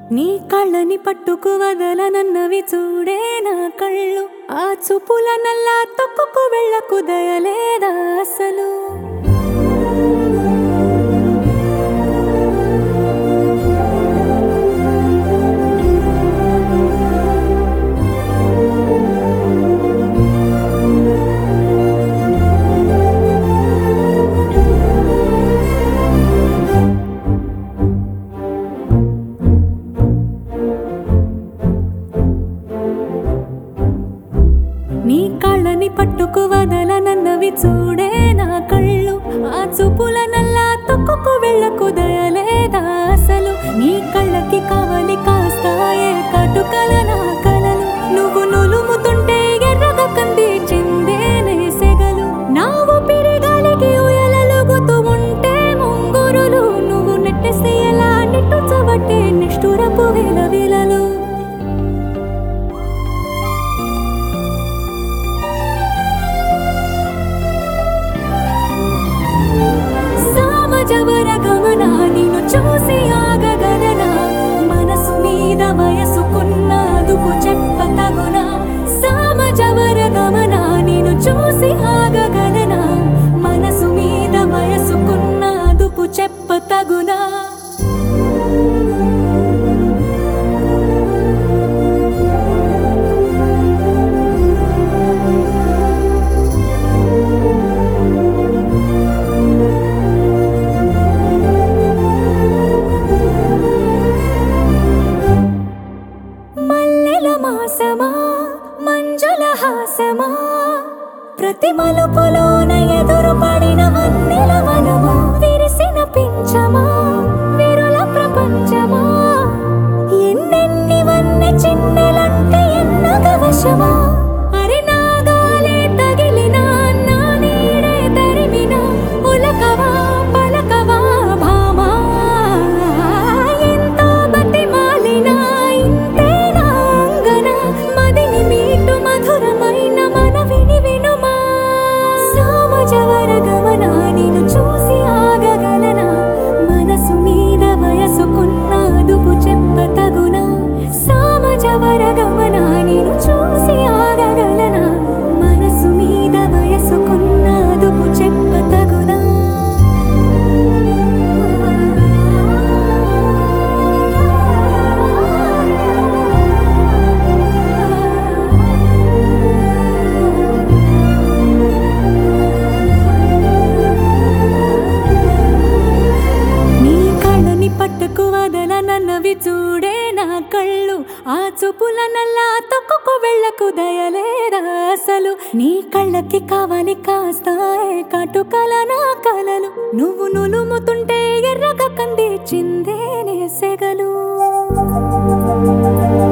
నీ కళ్ళని పట్టుకు వదలనన్నవి చూడే నా కళ్ళు ఆ చూపుల నల్లా తొక్కుకు వెళ్ళకు దయలేదా అసలు నీ కళ్ళని పట్టుకు వదలనన్నవి చూడే నా కళ్ళు ఆ చూపుల నల్లా తొక్కుకు వెళ్ళకు దయలేదా అసలు నీ కళ్ళకి కావాలి కాస్తాయే కటుకల నా కలలు నువ్వు నులుముతుంటే ఎర్రగా కంది చిందేనే సెగలు నా ఊపిరి గాలికి ఉయలలుగుతూ ఉంటే ముంగురులు నువ్వు నెట్టేస్తే ఎలా నిట్టుచబట్టే నిష్ఠురపు విల విలలు సామజవర గమన నిన్ను చూసి ఆగగలనా మనసు మీద వయసుకున్న అదుపు చెప్ప తగునా సామజవర గమన నిన్ను చూసి ఆగగలనా మనసు మీద వయసుకున్న అదుపు చెప్ప తగునా మల్లెల మాసమా మంజుల హాసమా ప్రతి మలుపులోన ఎదురు పడిన వన్నెల వనమా విరిసిన పించమా విరుల ప్రపంచమా ఎన్నెన్ని వన్నె చిన్నెలంటే ఎన్నగ వశమా అరి నాగాలే తగిలినా నా నీడే తరిమినా ఉలకవా పలకవా భామా ఎంతో బతిమాలినా ఇంతేనా అంగన మదిని మీటు మధురమైన మనవిని వినుమా సామజవర గమన నిన్ను చూసి ఆగగలనా మనసు మీద వయసుకున్న అదుపు చెప్ప తగునా సామజవర గమన నిన్ను చూసి ఆగగలనా మనసు మీద వయసుకున్న అదుపు చెప్ప తగునా నీ కళ్ళని పట్టుకు వదలనన్నవి చూడే నా కళ్ళు ఆ చూపుల నల్లా తొక్కుకు వెళ్ళకు దయలేదా అసలు నీ కళ్ళకి కావాలి కాస్తాయే కటుకల నా కలలు నువ్వు నులుముతుంటే ఎర్రగా కంది చిందేనే సెగలు